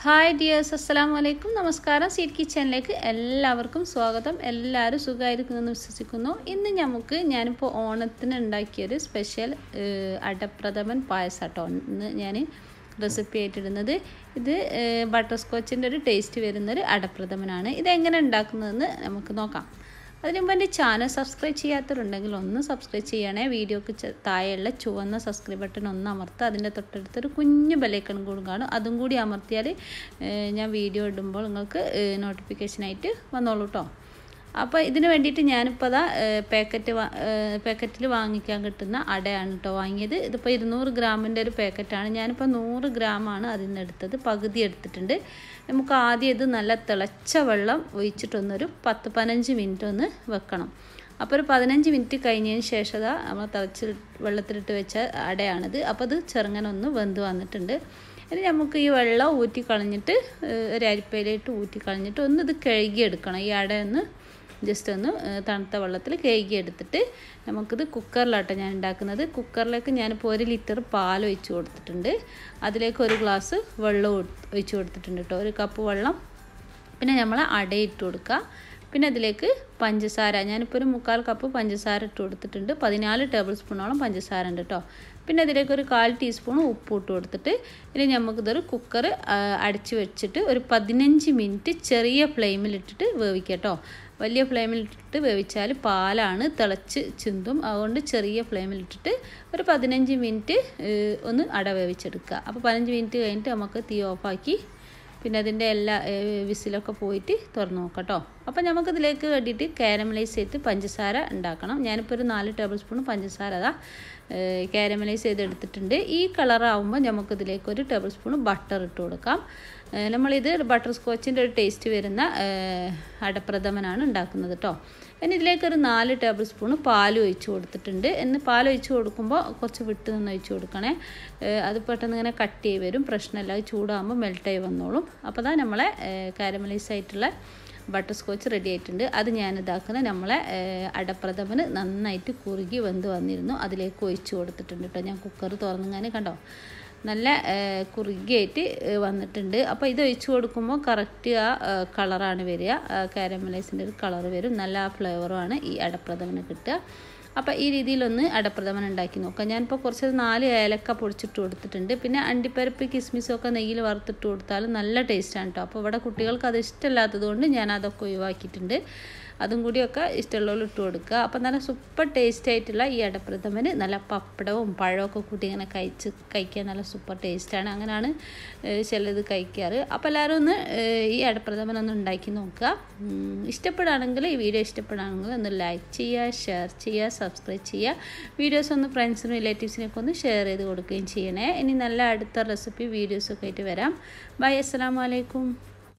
hi dears അസ്സലാം വലൈക്കും നമസ്കാരം സീറ്റ് കിച്ചണിലേക്ക് എല്ലാവർക്കും സ്വാഗതം എല്ലാവരും സുഖമായിരിക്കുമെന്ന് വിശ്വസിക്കുന്നു ഇന്ന് നമുക്ക് ഞാനിപ്പോൾ ഓണത്തിന് ഉണ്ടാക്കിയൊരു സ്പെഷ്യൽ അടപ്രഥമൻ പായസാട്ടോ ഇന്ന് ഞാൻ റെസിപ്പി ആയിട്ടിടുന്നത് ഇത് ബട്ടർ സ്കോച്ചിൻ്റെ ഒരു ടേസ്റ്റ് വരുന്നൊരു അടപ്രഥമനാണ് ഇതെങ്ങനെ ഉണ്ടാക്കുന്നതെന്ന് നമുക്ക് നോക്കാം അതിന് മുമ്പ് എൻ്റെ ചാനൽ സബ്സ്ക്രൈബ് ചെയ്യാത്തവരുണ്ടെങ്കിൽ ഒന്ന് സബ്സ്ക്രൈബ് ചെയ്യണേ വീഡിയോക്ക് താഴെയുള്ള ചുവന്ന സബ്സ്ക്രൈബ് ബട്ടൺ ഒന്ന് അമർത്തുക അതിൻ്റെ തൊട്ടടുത്തൊരു കുഞ്ഞു ബെല്ലൈക്കൺ കൂടി കാണും അതും കൂടി അമർത്തിയാൽ ഞാൻ വീഡിയോ ഇടുമ്പോൾ നിങ്ങൾക്ക് നോട്ടിഫിക്കേഷനായിട്ട് വന്നോളൂ കേട്ടോ അപ്പോൾ ഇതിന് വേണ്ടിയിട്ട് ഞാനിപ്പോൾ അതാ പാക്കറ്റ് പാക്കറ്റിൽ വാങ്ങിക്കാൻ കിട്ടുന്ന അടയാണ് കേട്ടോ വാങ്ങിയത് ഇതിപ്പോൾ ഇരുന്നൂറ് ഗ്രാമിൻ്റെ ഒരു പാക്കറ്റാണ് ഞാനിപ്പോൾ നൂറ് ഗ്രാമാണ് അതിൽ നിന്ന് എടുത്തത് പകുതി എടുത്തിട്ടുണ്ട് നമുക്ക് ആദ്യം ഇത് നല്ല തിളച്ച വെള്ളം ഒഴിച്ചിട്ടൊന്നൊരു പത്ത് പതിനഞ്ച് മിനിറ്റ് ഒന്ന് വെക്കണം അപ്പോൾ ഒരു പതിനഞ്ച് മിനിറ്റ് കഴിഞ്ഞതിന് ശേഷം അതാ നമ്മൾ തിളച്ച് വെള്ളത്തിലിട്ട് വെച്ച അടയാണിത് അപ്പോൾ അത് ചെറുങ്ങനെ ഒന്ന് വെന്ത് വന്നിട്ടുണ്ട് ഇനി നമുക്ക് ഈ വെള്ളം ഊറ്റി കളഞ്ഞിട്ട് ഒരു അരിപ്പയിലേക്ക് ഊറ്റി കളഞ്ഞിട്ട് ഒന്ന് ഇത് കഴുകിയെടുക്കണം ഈ അട ഒന്ന് ജസ്റ്റ് ഒന്ന് തണുത്ത വെള്ളത്തിൽ കഴുകി എടുത്തിട്ട് നമുക്കിത് കുക്കറിലാട്ടോ ഞാൻ ഉണ്ടാക്കുന്നത് കുക്കറിലേക്ക് ഞാനിപ്പോൾ ഒരു ലിറ്റർ പാൽ ഒഴിച്ച് കൊടുത്തിട്ടുണ്ട് അതിലേക്ക് ഒരു ഗ്ലാസ് വെള്ളം ഒഴിച്ച് കൊടുത്തിട്ടുണ്ട് കേട്ടോ ഒരു കപ്പ് വെള്ളം പിന്നെ നമ്മൾ അടയിട്ട് കൊടുക്കുക പിന്നെ അതിലേക്ക് പഞ്ചസാര ഞാനിപ്പോൾ ഒരു മുക്കാൽ കപ്പ് പഞ്ചസാര ഇട്ട് കൊടുത്തിട്ടുണ്ട് പതിനാല് ടേബിൾ സ്പൂണോളം പഞ്ചസാര ഉണ്ട് കേട്ടോ പിന്നെ അതിലേക്ക് ഒരു കാൽ ടീസ്പൂൺ ഉപ്പ് ഇട്ട് കൊടുത്തിട്ട് ഇനി നമുക്കിതൊരു കുക്കർ അടച്ച് വെച്ചിട്ട് ഒരു പതിനഞ്ച് മിനിറ്റ് ചെറിയ ഫ്ലെയിമിലിട്ടിട്ട് വേവിക്കാം കേട്ടോ വലിയ ഫ്ലെയിമിലിട്ടിട്ട് വേവിച്ചാൽ പാലാണ് തിളച്ച് ചിന്തും അതുകൊണ്ട് ചെറിയ ഫ്ലെയിമിലിട്ടിട്ട് ഒരു പതിനഞ്ച് മിനിറ്റ് ഒന്ന് അട വേവിച്ചെടുക്കുക അപ്പോൾ പതിനഞ്ച് മിനിറ്റ് കഴിഞ്ഞിട്ട് നമുക്ക് തീ ഓഫാക്കി പിന്നെ അതിൻ്റെ എല്ലാ വിസിലൊക്കെ പോയിട്ട് തുറന്ന് നോക്കാം കേട്ടോ അപ്പോൾ നമുക്കിതിലേക്ക് വേണ്ടിയിട്ട് കാരമലൈസ് ചെയ്ത് പഞ്ചസാര ഉണ്ടാക്കണം ഞാനിപ്പോൾ ഒരു നാല് ടേബിൾ സ്പൂൺ പഞ്ചസാര അതാ കാരമലൈസ് ചെയ്തെടുത്തിട്ടുണ്ട് ഈ കളറാകുമ്പോൾ നമുക്കിതിലേക്ക് ഒരു ടേബിൾ സ്പൂൺ ബട്ടർ ഇട്ട് കൊടുക്കാം നമ്മളിത് ബട്ടർ സ്കോച്ചിൻ്റെ ഒരു ടേസ്റ്റ് വരുന്ന അടപ്രഥമനാണ് ഉണ്ടാക്കുന്നത് കേട്ടോ ഇനി ഇതിലേക്ക് ഒരു നാല് ടേബിൾ സ്പൂൺ പാൽ ഒഴിച്ച് കൊടുത്തിട്ടുണ്ട് എന്ന് പാൽ ഒഴിച്ച് കൊടുക്കുമ്പോൾ കുറച്ച് വിട്ട് നിന്ന് ഒഴിച്ച് കൊടുക്കണേ അത് പെട്ടെന്ന് ഇങ്ങനെ കട്ട് ചെയ്ത് വരും പ്രശ്നമില്ല ചൂടാകുമ്പോൾ മെൽട്ടായി വന്നോളും അപ്പോൾ தான் നമ്മളെ കാരമലൈസ് ആയിട്ടുള്ള ബട്ടർ സ്കോച്ച് റെഡി ആയിട്ടുണ്ട് അത് ഞാൻ ഇതാക്കുന്നത് നമ്മളെ അടപ്രഥമന് നന്നായിട്ട് കുറുകി വെന്ത് വന്നിരുന്നു അതിലേക്ക് ഒഴിച്ച് കൊടുത്തിട്ടുണ്ട് കേട്ടോ ഞാൻ കുക്കർ തുറന്നിങ്ങനെ കണ്ടോ നല്ല കുറുകിയായിട്ട് വന്നിട്ടുണ്ട് അപ്പോൾ ഇത് ഒഴിച്ച് കൊടുക്കുമ്പോൾ കറക്റ്റ് ആ കളറാണ് വരിക കാരമലൈസിൻ്റെ ഒരു കളർ വരും നല്ല ആ ഫ്ലേവറുമാണ് ഈ അടപ്രഥമന് കിട്ടുക അപ്പോൾ ഈ രീതിയിലൊന്ന് അടപ്രഥമൻ ഉണ്ടാക്കി നോക്കാം ഞാനിപ്പോൾ കുറച്ച് നാല് ഏലക്ക പൊടിച്ചിട്ട് കൊടുത്തിട്ടുണ്ട് പിന്നെ അണ്ടിപ്പരിപ്പ് കിസ്മിസൊക്കെ നെയ്യിൽ വറുത്തിട്ട് കൊടുത്താൽ നല്ല ടേസ്റ്റാണ് കേട്ടോ അപ്പോൾ ഇവിടെ കുട്ടികൾക്ക് അത് ഇഷ്ടമില്ലാത്തത് കൊണ്ട് ഞാൻ അതൊക്കെ ഒഴിവാക്കിയിട്ടുണ്ട് അതും കൂടിയൊക്കെ ഇഷ്ടമുള്ളവർ ഇട്ട് കൊടുക്കുക അപ്പോൾ നല്ല സൂപ്പർ ടേസ്റ്റ് ആയിട്ടുള്ള ഈ അടപ്രഥമന് നല്ല പപ്പടവും പഴമൊക്കെ കൂട്ടി ഇങ്ങനെ കഴിച്ച് കഴിക്കാൻ നല്ല സൂപ്പർ ടേസ്റ്റാണ് അങ്ങനെയാണ് ചിലത് കഴിക്കാറ് അപ്പോൾ എല്ലാവരും ഒന്ന് ഈ അടപ്രഥമൻ ഒന്ന് ഉണ്ടാക്കി നോക്കുക ഇഷ്ടപ്പെടുകയാണെങ്കിൽ ഈ വീഡിയോ ഇഷ്ടപ്പെടുകയാണെങ്കിൽ ഒന്ന് ലൈക്ക് ചെയ്യുക ഷെയർ ചെയ്യുക സബ്സ്ക്രൈബ് ചെയ്യുക വീഡിയോസ് ഒന്ന് ഫ്രണ്ട്സിനും റിലേറ്റീവ്സിനൊക്കെ ഒന്ന് ഷെയർ ചെയ്ത് കൊടുക്കുകയും ചെയ്യണേ ഇനി നല്ല അടുത്ത റെസിപ്പി വീഡിയോസൊക്കെ ആയിട്ട് വരാം ബൈ അസ്സാം വലൈക്കും